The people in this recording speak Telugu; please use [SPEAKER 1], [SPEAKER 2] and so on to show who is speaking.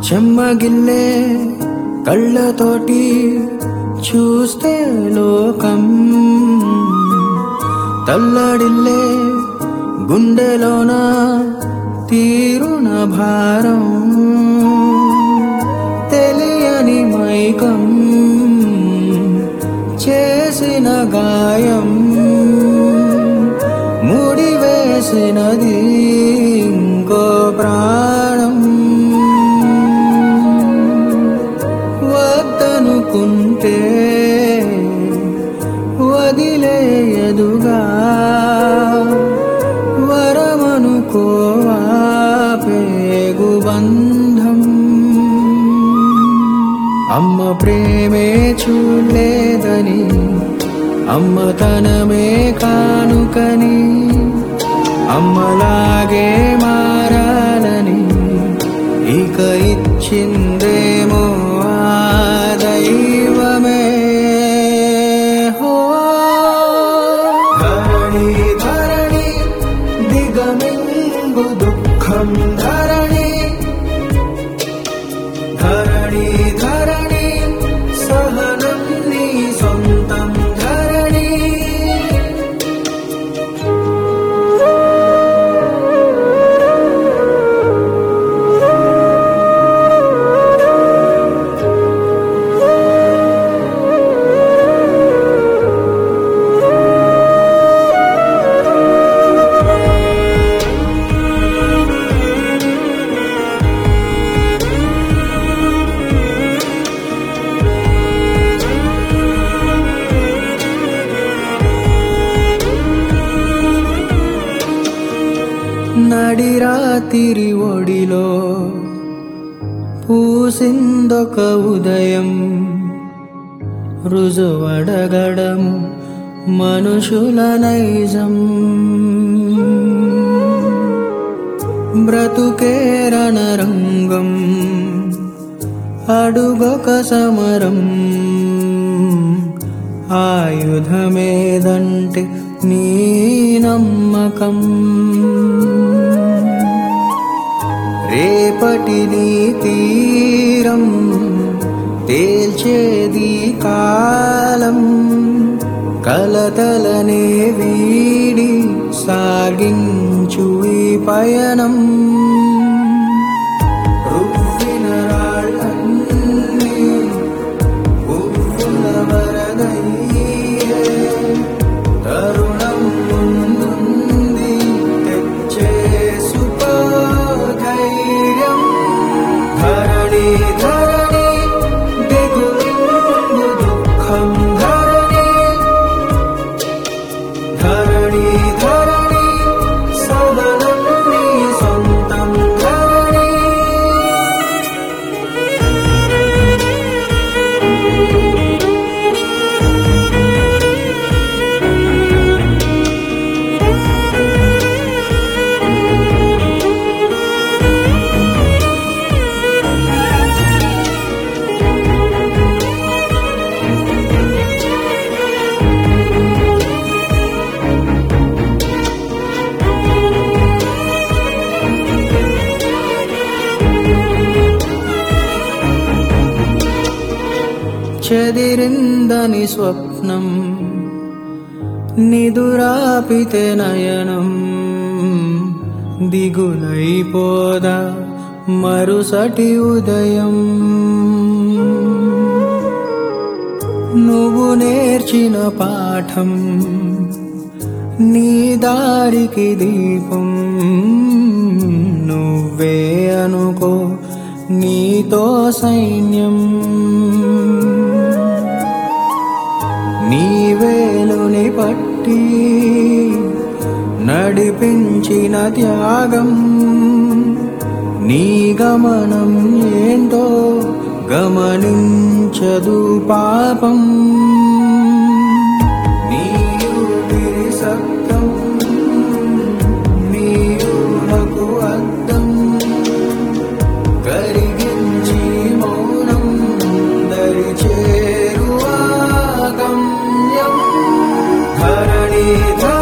[SPEAKER 1] చెమ్మగిల్లే కళ్ళతోటి చూస్తే లోకం తల్లడిల్లే గుండెలోన తీరున భారం తెలియని మైకం చేసిన గాయం ముడివేసినది ఇంకో ప్రాణం వద్దనుకుంటే వదిలేయదుగా వరమనుకోవా పేగు బంధం అమ్మ ప్రేమే చూడలేదని అమ్మతనమే కానుకని అమ్మలాగే మారాలని ఇక ఇచ్చిందేమో ఆ దైవమే హో ధరణి ధరణి దిగమింగు దుఃఖం ధరణి ధరణి ధరణి సహనం నీ సొంతం ధరణి నడిరాతిరి ఒడిలో పూసిందొక ఉదయం రుజువడగడం మనుషుల నైజం బ్రతుకే రణరంగం అడుగొక సమరం ఆయుధమేదంటే నీ నమ్మకం రేపటి నీ తీరం తేల్చేది కాలం కలతలనే వీడి సాగించు ఈ పయనం రువ్విన రాళ్ళన్నీ పువ్వుల వరదయ్యే తరుణం ముందుంది తెచ్చే సుఖధైర్యం ధరణి ధరణి దిగులింగు దుఃఖం ధరణి ధరణి ధరణి సహనం నీ సొంతం ధరణి చెదిరిందని స్వప్నం నిదురాపితే నయనం దిగులైపోదా మరుసటి ఉదయం నువ్వు నేర్చిన పాఠం నీ దారికి దీపం నువ్వే అనుకో నీతో సైన్యం నీ వేలుని పట్టి నడిపించిన త్యాగం నీ గమనం ఏంటో గమనించదు పాపం నీ ఊపిరి సత్యం నీ ఊహకు అద్దం కరిగించి మౌనం దరి చేరువా గమ్యం ధరణి ధరణి